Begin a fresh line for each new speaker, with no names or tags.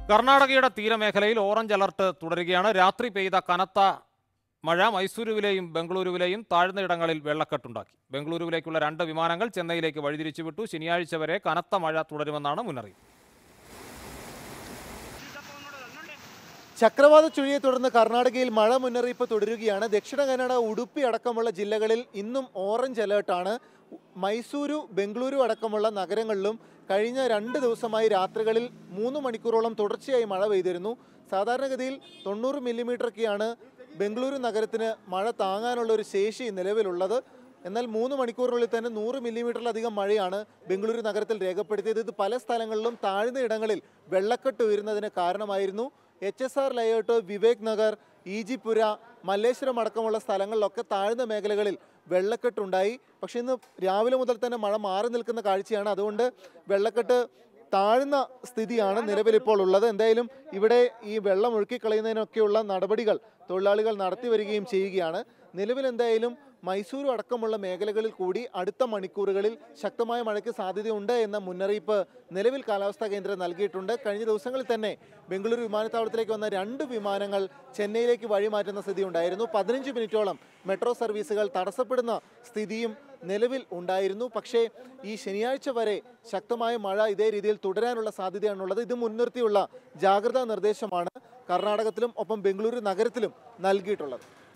കർണാടകയുടെ തീരമേഖലയിൽ orange alert തുടരുകയാണ് രാത്രി പെയ്ത കനത്ത മഴ മൈസൂരുവിലെയും ബംഗളൂരുവിലെയും താഴ്ന്ന ഇടങ്ങളിൽ വെള്ളക്കെട്ടുണ്ടാക്കി ബംഗളൂരുവിലേക്കുള്ള രണ്ട് വിമാനങ്ങൾ ചെന്നൈയിലേക്ക് വഴിതിരിച്ചുവിട്ടു ശനിയാഴ്ച വരെ കനത്ത മഴ തുടരുമെന്നാണ് മുന്നറിയിപ്പ്
ചക്രവാത ചുഴിയെ തുടർന്ന് കർണാടകയിൽ മഴ മുന്നറിയിപ്പ് തുടരുകയാണ് ദക്ഷിണ കന്നഡ ഉടുപ്പി അടക്കമുള്ള ജില്ലകളിൽ ഇന്നും ഓറഞ്ച് അലേർട്ടാണ് മൈസൂരു ബംഗളൂരു അടക്കമുള്ള നഗരങ്ങളിലും കഴിഞ്ഞ രണ്ട് ദിവസമായി രാത്രികളിൽ മൂന്ന് മണിക്കൂറോളം തുടർച്ചയായി മഴ പെയ്തിരുന്നു സാധാരണഗതിയിൽ തൊണ്ണൂറ് മില്ലിമീറ്ററൊക്കെയാണ് ബംഗളൂരു നഗരത്തിന് മഴ താങ്ങാനുള്ള ഒരു ശേഷി നിലവിലുള്ളത് എന്നാൽ മൂന്ന് മണിക്കൂറിനുള്ളിൽ തന്നെ നൂറ് മില്ലിമീറ്ററിലധികം മഴയാണ് ബംഗളൂരു നഗരത്തിൽ രേഖപ്പെടുത്തിയത് ഇത് പല സ്ഥലങ്ങളിലും താഴ്ന്ന ഇടങ്ങളിൽ വെള്ളക്കെട്ട് ഉയരുന്നതിന് കാരണമായിരുന്നു H S R layout Vivek Nagar Ejipura Malleshwaram അടക്കമുള്ള സ്ഥലങ്ങളിലൊക്കെ താഴ്ന്ന മേഖലകളിൽ വെള്ളക്കെട്ടുണ്ടായി പക്ഷേ ഇന്ന് രാവിലെ മുതൽ തന്നെ മഴ മാറി നിൽക്കുന്ന കാഴ്ചയാണ് അതുകൊണ്ട് വെള്ളക്കെട്ട് താഴ്ന്ന സ്ഥിതിയാണ് നിലവിലിപ്പോൾ ഉള്ളത് എന്തായാലും ഇവിടെ ഈ വെള്ളം ഒഴുക്കിക്കളയുന്നതിനൊക്കെയുള്ള നടപടികൾ തൊഴിലാളികൾ നടത്തി വരികയും ചെയ്യുകയാണ് നിലവിൽ എന്തായാലും മൈസൂരു അടക്കമുള്ള മേഖലകളിൽ കൂടി അടുത്ത മണിക്കൂറുകളിൽ ശക്തമായ മഴയ്ക്ക് സാധ്യതയുണ്ട് എന്ന മുന്നറിയിപ്പ് നിലവിൽ കാലാവസ്ഥാ കേന്ദ്രം നൽകിയിട്ടുണ്ട് കഴിഞ്ഞ ദിവസങ്ങളിൽ തന്നെ ബംഗളൂരു വിമാനത്താവളത്തിലേക്ക് വന്ന രണ്ട് വിമാനങ്ങൾ ചെന്നൈയിലേക്ക് വഴിമാറ്റുന്ന സ്ഥിതി ഉണ്ടായിരുന്നു പതിനഞ്ച് മിനിറ്റോളം മെട്രോ സർവീസുകൾ തടസ്സപ്പെടുന്ന സ്ഥിതിയും നിലവിൽ ഉണ്ടായിരുന്നു പക്ഷേ ഈ ശനിയാഴ്ച വരെ ശക്തമായ മഴ ഇതേ രീതിയിൽ തുടരാനുള്ള സാധ്യതയാണുള്ളത് ഇത് മുൻനിർത്തിയുള്ള ജാഗ്രതാ നിർദ്ദേശമാണ് കർണാടകത്തിലും ഒപ്പം ബംഗളൂരു നഗരത്തിലും നൽകിയിട്ടുള്ളത്